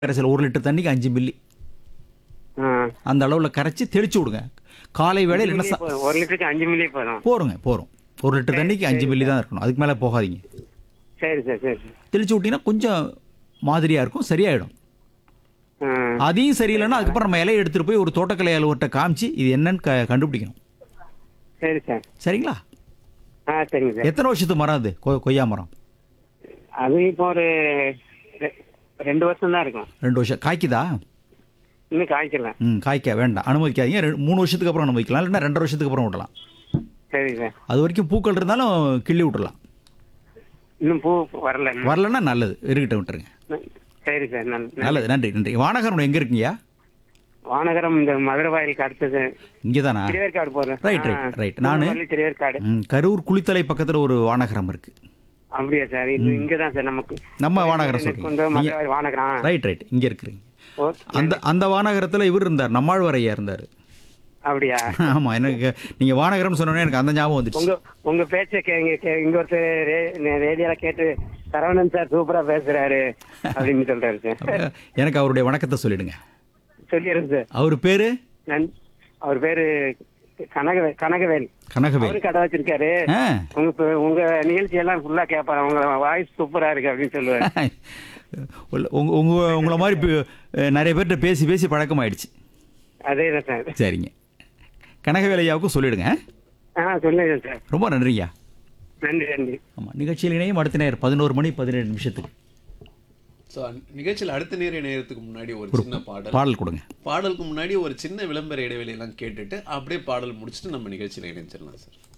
கரைசல் ஒரு லிட்டர் தண்ணிக்கு அஞ்சு மில்லி ஆ. அந்த அளவில் கரைச்சி தெளிச்சு விடுங்க காலை வேளையில் என்ன மில்லி சா- போதும். ஒரு லிட்டருக்கு அஞ்சு மில்லி போதும் போருங்க போகிறோம் ஒரு லிட்டர் தண்ணிக்கு அஞ்சு மில்லி தான் இருக்கணும் அதுக்கு மேலே போகாதீங்க சரி சார் சரி சார் தெளிச்சு விட்டீங்கன்னா கொஞ்சம் மாதிரியாக இருக்கும் சரியாயிடும் ஆ. அதையும் சரியில்லைன்னா அதுக்கப்புறம் நம்ம இலையை எடுத்துகிட்டு போய் ஒரு தோட்டக்கலை அலுவலர்கிட்ட காமிச்சு இது என்னன்னு க கண்டுபிடிக்கணும் சரி சார் சரிங்களா ஆ சரிங்க சார் எத்தனை வருஷத்து மரம் அது கொ- கொய்யா மரம் அது இப்போ ஒரு ரெ- ரெண்டு வருஷம் தான் இருக்கும் ரெண்டு வருஷம் காய்க்குதா இன்னும் காய்க்கல ம் காய்க்க வேண்டாம் அனுமதிக்காதீங்க ரெண்டு- மூணு வருஷத்துக்கு அப்புறம் அனுமதிக்கலாம் இல்லைன்னா ரெண்டரை வருஷத்துக்கு அப்புறம் விடலாம் சரி சார் அது வரைக்கும் பூக்கள் இருந்தாலும் கிள்ளி விட்டுறலாம் இன்னும் பூ வரல இன்னும். வரலன்னா நல்லது இருக்கட்டும் விட்டுருங்க சரி சார் நன் நன்- நல்லது நன்றி நன்றி வானகரம் எங்கே இருக்கீங்கயா வானகரம் இந்த மதுரை வாயிலுக்கு அடுத்தது இங்கே தானா திருவேற்காடு போறேன் Right, right, right. நானு- திருவேற்காடு ம் கரூர் குளித்தலை பக்கத்தில் ஒரு வானகரம் இருக்கு அப்படியா சார் இது இங்கதான் சார் நமக்கு நம்ம வானகரம் எனக்கு சொல்றீங்க வந்து மதுரை வாயில் வானகரம் ரைட் ரைட் இங்கே இருக்கிறீங்க ஓ, அந்த அந்த வானகரத்தில் இவர் இருந்தார் நம்மாழ்வார் ஐயா இருந்தார் அப்படியா ஆமாம் எனக்கு நீங்கள் வானகரம் சொன்னோன்னே எனக்கு அந்த ஞாபகம் வந்துடுச்சு உங்க உங்க பேச்ச கே- கே- இங்க ஒருத்தர் ரே- ரேடியோல கேட்டு சரவணன் சார் சூப்பரா பேசுறாரு அப்படின்னு சொல்றாரு சார் எனக்கு அவருடைய வணக்கத்தை சொல்லிடுங்க சொல்லிடுறேன் சார் அவர் பேரு நன் அவர் பேரு கனகவே கனகவேல் கனகவேல் அவரு கடை வச்சிருக்காரு ஆ உங்க பே- உங்க நிகழ்ச்சி எல்லாம் ஃபுல்லா கேட்பாரு உங்க வாய்ஸ் சூப்பரா இருக்கு அப்படின்னு சொல்லுவாரு உள்ள- உங்க உங்க உங்களை மாதிரி பே- நிறைய பேர்கிட்ட பேசி பேசி பழக்கமாயிடுச்சு அதே தான் சார் சரிங்க கனகவேல் ஐயாவுக்கும் சொல்லிடுங்க ஆ சொல்லுங்க சார் ரொம்ப நன்றிங்கய்யா நன்றி நன்றி ஆமாம் நிகழ்ச்சியில் இணையும் அடுத்த நேரம் பதினோரு மணி பதினேழு நிமிஷத்துக்கு ஸோ நிகழ்ச்சியில் அடுத்த நேர நேரத்துக்கு முன்னாடி ஒரு சின்ன பாடல் பாடல் கொடுங்க பாடலுக்கு முன்னாடி ஒரு சின்ன விளம்பர இடைவெளியெல்லாம் கேட்டுட்டு அப்படியே பாடல் முடிச்சுட்டு நம்ம நிகழ்ச்சியில் இணைஞ்சிடலாம் சார்